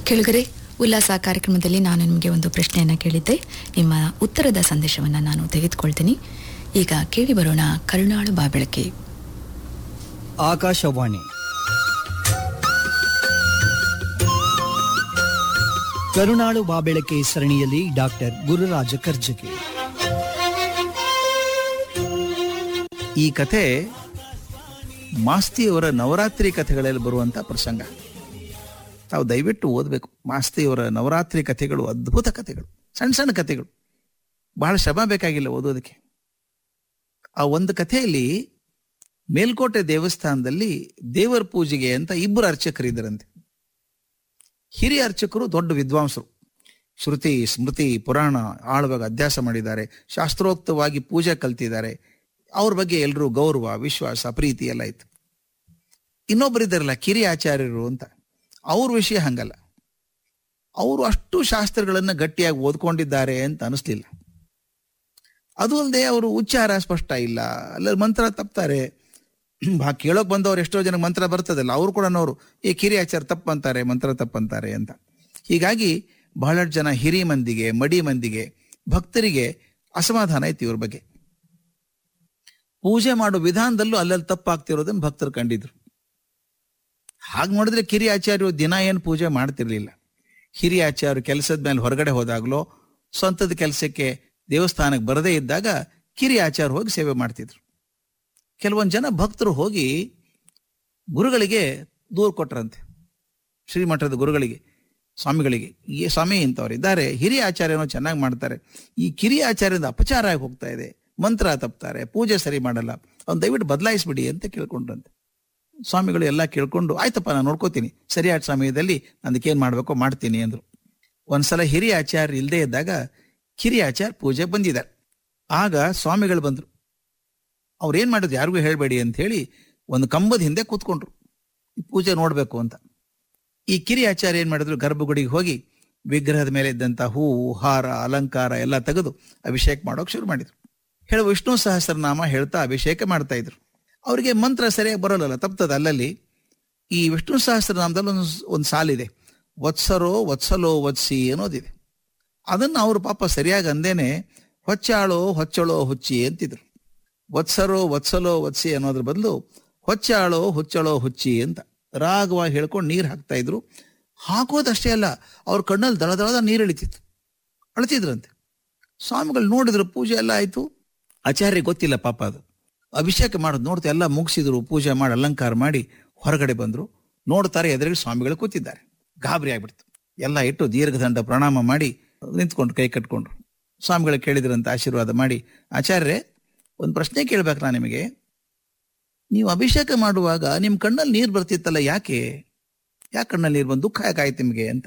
ಕೆಳಗರೆ ಉಲ್ಲಾಸ ಕಾರ್ಯಕ್ರಮದಲ್ಲಿ ನಾನು ನಿಮಗೆ ಒಂದು ಪ್ರಶ್ನೆಯನ್ನು ಕೇಳಿದ್ದೆ ನಿಮ್ಮ ಉತ್ತರದ ಸಂದೇಶವನ್ನು ನಾನು ತೆಗೆದುಕೊಳ್ತೀನಿ ಈಗ ಕೇಳಿ ಬರೋಣ ಕರುಣಾಳು ಬಾಬೆಳಕೆ ಆಕಾಶವಾಣಿ ಕರುಣಾಳು ಬಾಬೆಳಕೆ ಸರಣಿಯಲ್ಲಿ ಡಾಕ್ಟರ್ ಗುರುರಾಜ ಕರ್ಜಗಿ ಈ ಕಥೆ ಮಾಸ್ತಿಯವರ ನವರಾತ್ರಿ ಕಥೆಗಳಲ್ಲಿ ಬರುವಂತ ಪ್ರಸಂಗ ತಾವು ದಯವಿಟ್ಟು ಓದಬೇಕು ಮಾಸ್ತಿಯವರ ನವರಾತ್ರಿ ಕಥೆಗಳು ಅದ್ಭುತ ಕಥೆಗಳು ಸಣ್ಣ ಸಣ್ಣ ಕಥೆಗಳು ಬಹಳ ಶ್ರಮ ಬೇಕಾಗಿಲ್ಲ ಓದೋದಕ್ಕೆ ಆ ಒಂದು ಕಥೆಯಲ್ಲಿ ಮೇಲ್ಕೋಟೆ ದೇವಸ್ಥಾನದಲ್ಲಿ ದೇವರ ಪೂಜೆಗೆ ಅಂತ ಇಬ್ಬರು ಅರ್ಚಕರಿದ್ದರಂತೆ ಹಿರಿಯ ಅರ್ಚಕರು ದೊಡ್ಡ ವಿದ್ವಾಂಸರು ಶ್ರುತಿ ಸ್ಮೃತಿ ಪುರಾಣ ಆಳವಾಗಿ ಅಭ್ಯಾಸ ಮಾಡಿದ್ದಾರೆ ಶಾಸ್ತ್ರೋಕ್ತವಾಗಿ ಪೂಜೆ ಕಲ್ತಿದ್ದಾರೆ ಅವ್ರ ಬಗ್ಗೆ ಎಲ್ಲರೂ ಗೌರವ ವಿಶ್ವಾಸ ಪ್ರೀತಿ ಎಲ್ಲ ಇತ್ತು ಇನ್ನೊಬ್ಬರಿದ್ದಾರಲ್ಲ ಕಿರಿಯ ಆಚಾರ್ಯರು ಅಂತ ಅವ್ರ ವಿಷಯ ಹಂಗಲ್ಲ ಅವರು ಅಷ್ಟು ಶಾಸ್ತ್ರಗಳನ್ನ ಗಟ್ಟಿಯಾಗಿ ಓದ್ಕೊಂಡಿದ್ದಾರೆ ಅಂತ ಅನಿಸ್ಲಿಲ್ಲ ಅದು ಅಲ್ಲದೆ ಅವರು ಉಚ್ಚಾರ ಸ್ಪಷ್ಟ ಇಲ್ಲ ಅಲ್ಲ ಮಂತ್ರ ತಪ್ತಾರೆ ಬಾ ಕೇಳೋಕ್ ಬಂದವ್ರು ಎಷ್ಟೋ ಜನ ಮಂತ್ರ ಬರ್ತದಲ್ಲ ಅವ್ರು ಕೂಡ ಅವರು ಈ ಕಿರಿಯ ಆಚಾರ ತಪ್ಪಂತಾರೆ ಮಂತ್ರ ತಪ್ಪಂತಾರೆ ಅಂತ ಹೀಗಾಗಿ ಬಹಳಷ್ಟು ಜನ ಹಿರಿ ಮಂದಿಗೆ ಮಡಿ ಮಂದಿಗೆ ಭಕ್ತರಿಗೆ ಅಸಮಾಧಾನ ಐತಿ ಇವ್ರ ಬಗ್ಗೆ ಪೂಜೆ ಮಾಡೋ ವಿಧಾನದಲ್ಲೂ ಅಲ್ಲಲ್ಲಿ ತಪ್ಪಾಗ್ತಿರೋದನ್ನ ಭಕ್ತರು ಕಂಡಿದ್ರು ಹಾಗೆ ನೋಡಿದ್ರೆ ಕಿರಿಯ ಆಚಾರ್ಯರು ದಿನ ಏನು ಪೂಜೆ ಮಾಡ್ತಿರ್ಲಿಲ್ಲ ಹಿರಿಯ ಆಚಾರ್ಯರು ಕೆಲಸದ ಮೇಲೆ ಹೊರಗಡೆ ಹೋದಾಗ್ಲೋ ಸ್ವಂತದ ಕೆಲಸಕ್ಕೆ ದೇವಸ್ಥಾನಕ್ಕೆ ಬರದೇ ಇದ್ದಾಗ ಕಿರಿಯ ಆಚಾರ ಹೋಗಿ ಸೇವೆ ಮಾಡ್ತಿದ್ರು ಕೆಲವೊಂದು ಜನ ಭಕ್ತರು ಹೋಗಿ ಗುರುಗಳಿಗೆ ದೂರು ಕೊಟ್ರಂತೆ ಶ್ರೀಮಠದ ಗುರುಗಳಿಗೆ ಸ್ವಾಮಿಗಳಿಗೆ ಈ ಸ್ವಾಮಿ ಇಂಥವ್ರು ಇದ್ದಾರೆ ಹಿರಿಯ ಆಚಾರ್ಯನೋ ಚೆನ್ನಾಗಿ ಮಾಡ್ತಾರೆ ಈ ಕಿರಿಯ ಆಚಾರ್ಯದ ಅಪಚಾರ ಆಗಿ ಹೋಗ್ತಾ ಇದೆ ಮಂತ್ರ ತಪ್ತಾರೆ ಪೂಜೆ ಸರಿ ಮಾಡಲ್ಲ ಅವ್ನು ದಯವಿಟ್ಟು ಬದಲಾಯಿಸ್ಬಿಡಿ ಅಂತ ಕೇಳ್ಕೊಂಡ್ರಂತೆ ಸ್ವಾಮಿಗಳು ಎಲ್ಲ ಕೇಳ್ಕೊಂಡು ಆಯ್ತಪ್ಪ ನಾನು ನೋಡ್ಕೋತೀನಿ ಸರಿಯಾದ ಸಮಯದಲ್ಲಿ ಅದಕ್ಕೇನು ಮಾಡಬೇಕೋ ಮಾಡ್ತೀನಿ ಅಂದ್ರು ಒಂದ್ಸಲ ಹಿರಿಯ ಆಚಾರ್ಯ ಇಲ್ಲದೆ ಇದ್ದಾಗ ಕಿರಿಯ ಆಚಾರ್ಯ ಪೂಜೆ ಬಂದಿದ್ದಾರೆ ಆಗ ಸ್ವಾಮಿಗಳು ಬಂದ್ರು ಅವ್ರು ಏನ್ ಮಾಡಿದ್ರು ಯಾರಿಗೂ ಹೇಳ್ಬೇಡಿ ಅಂತ ಹೇಳಿ ಒಂದು ಕಂಬದ ಹಿಂದೆ ಕೂತ್ಕೊಂಡ್ರು ಈ ಪೂಜೆ ನೋಡ್ಬೇಕು ಅಂತ ಈ ಕಿರಿಯ ಆಚಾರ್ಯ ಏನ್ ಮಾಡಿದ್ರು ಗರ್ಭಗುಡಿಗೆ ಹೋಗಿ ವಿಗ್ರಹದ ಮೇಲೆ ಇದ್ದಂತ ಹೂವು ಹಾರ ಅಲಂಕಾರ ಎಲ್ಲ ತೆಗೆದು ಅಭಿಷೇಕ ಮಾಡೋಕೆ ಶುರು ಮಾಡಿದ್ರು ಹೇಳ ವಿಷ್ಣು ಸಹಸ್ರನಾಮ ಹೇಳ್ತಾ ಅಭಿಷೇಕ ಮಾಡ್ತಾ ಇದ್ರು ಅವರಿಗೆ ಮಂತ್ರ ಸರಿಯಾಗಿ ಬರೋಲ್ಲ ತಪ್ತದ ಅಲ್ಲಲ್ಲಿ ಈ ವಿಷ್ಣು ಸಹಸ್ರನಾಮದಲ್ಲಿ ಒಂದು ಒಂದು ಸಾಲಿದೆ ವತ್ಸರೋ ವತ್ಸಲೋ ವತ್ಸಿ ಅನ್ನೋದಿದೆ ಅದನ್ನು ಅವರು ಪಾಪ ಸರಿಯಾಗಿ ಅಂದೇನೆ ಹೊಚ್ಚಾಳೋ ಹೊಚ್ಚಳೋ ಹುಚ್ಚಿ ಅಂತಿದ್ರು ವತ್ಸರೋ ವತ್ಸಲೋ ವತ್ಸಿ ಅನ್ನೋದ್ರ ಬದಲು ಹೊಚ್ಚಾಳೋ ಹುಚ್ಚಳೋ ಹುಚ್ಚಿ ಅಂತ ರಾಗವಾಗಿ ಹೇಳ್ಕೊಂಡು ನೀರು ಹಾಕ್ತಾ ಇದ್ರು ಹಾಕೋದಷ್ಟೇ ಅಲ್ಲ ಅವ್ರ ಕಣ್ಣಲ್ಲಿ ದಳ ದಳದ ನೀರು ಇಳಿತಿತ್ತು ಅಳ್ತಿದ್ರಂತೆ ಸ್ವಾಮಿಗಳು ನೋಡಿದ್ರು ಪೂಜೆ ಎಲ್ಲ ಆಯ್ತು ಆಚಾರ್ಯ ಗೊತ್ತಿಲ್ಲ ಪಾಪ ಅದು ಅಭಿಷೇಕ ಮಾಡೋದು ನೋಡ್ತಾ ಎಲ್ಲ ಮುಗಿಸಿದ್ರು ಪೂಜೆ ಮಾಡಿ ಅಲಂಕಾರ ಮಾಡಿ ಹೊರಗಡೆ ಬಂದ್ರು ನೋಡ್ತಾರೆ ಎದುರಿಗೆ ಸ್ವಾಮಿಗಳು ಕೂತಿದ್ದಾರೆ ಗಾಬರಿ ಆಗ್ಬಿಡ್ತು ಎಲ್ಲ ಇಟ್ಟು ದೀರ್ಘದಂಡ ಪ್ರಣಾಮ ಮಾಡಿ ನಿಂತ್ಕೊಂಡು ಕೈ ಕಟ್ಕೊಂಡ್ರು ಸ್ವಾಮಿಗಳು ಕೇಳಿದ್ರಂತ ಆಶೀರ್ವಾದ ಮಾಡಿ ಆಚಾರ್ಯರೇ ಒಂದು ಪ್ರಶ್ನೆ ಕೇಳ್ಬೇಕು ನಾನು ನಿಮಗೆ ನೀವು ಅಭಿಷೇಕ ಮಾಡುವಾಗ ನಿಮ್ ಕಣ್ಣಲ್ಲಿ ನೀರು ಬರ್ತಿತ್ತಲ್ಲ ಯಾಕೆ ಯಾಕೆ ಕಣ್ಣಲ್ಲಿ ನೀರು ಬಂದು ದುಃಖ ಯಾಕಾಯ್ತು ನಿಮಗೆ ಅಂತ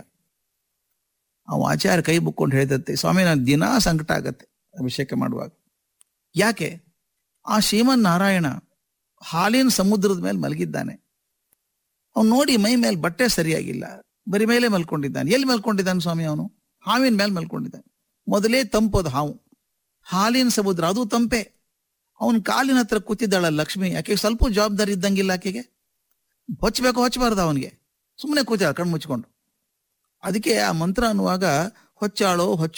ಅವ ಆಚಾರ್ಯ ಕೈ ಬುಕ್ಕೊಂಡು ಹೇಳಿದತ್ತೆ ಸ್ವಾಮಿ ನಾನು ದಿನಾ ಸಂಕಟ ಆಗತ್ತೆ ಅಭಿಷೇಕ ಮಾಡುವಾಗ ಯಾಕೆ ಆ ಶ್ರೀಮನ್ ನಾರಾಯಣ ಹಾಲಿನ ಸಮುದ್ರದ ಮೇಲೆ ಮಲಗಿದ್ದಾನೆ ಅವ್ನು ನೋಡಿ ಮೈ ಮೇಲೆ ಬಟ್ಟೆ ಸರಿಯಾಗಿಲ್ಲ ಬರಿ ಮೇಲೆ ಮಲ್ಕೊಂಡಿದ್ದಾನೆ ಎಲ್ಲಿ ಮಲ್ಕೊಂಡಿದ್ದಾನೆ ಸ್ವಾಮಿ ಅವನು ಹಾವಿನ ಮೇಲೆ ಮಲ್ಕೊಂಡಿದ್ದಾನೆ ಮೊದಲೇ ತಂಪೋದು ಹಾವು ಹಾಲಿನ ಸಮುದ್ರ ಅದು ತಂಪೆ ಅವನ ಕಾಲಿನ ಹತ್ರ ಕೂತಿದ್ದಾಳ ಲಕ್ಷ್ಮಿ ಯಾಕೆ ಸ್ವಲ್ಪ ಜವಾಬ್ದಾರಿ ಇದ್ದಂಗಿಲ್ಲ ಆಕೆಗೆ ಹೊಚ್ಚಬೇಕು ಹೊಚ್ಚಬಾರ್ದು ಅವನಿಗೆ ಸುಮ್ಮನೆ ಕೂತ ಕಣ್ಣು ಮುಚ್ಕೊಂಡು ಅದಕ್ಕೆ ಆ ಮಂತ್ರ ಅನ್ನುವಾಗ ಹೊಚ್ಚಾಳೋ ಹೊಚ್ಚ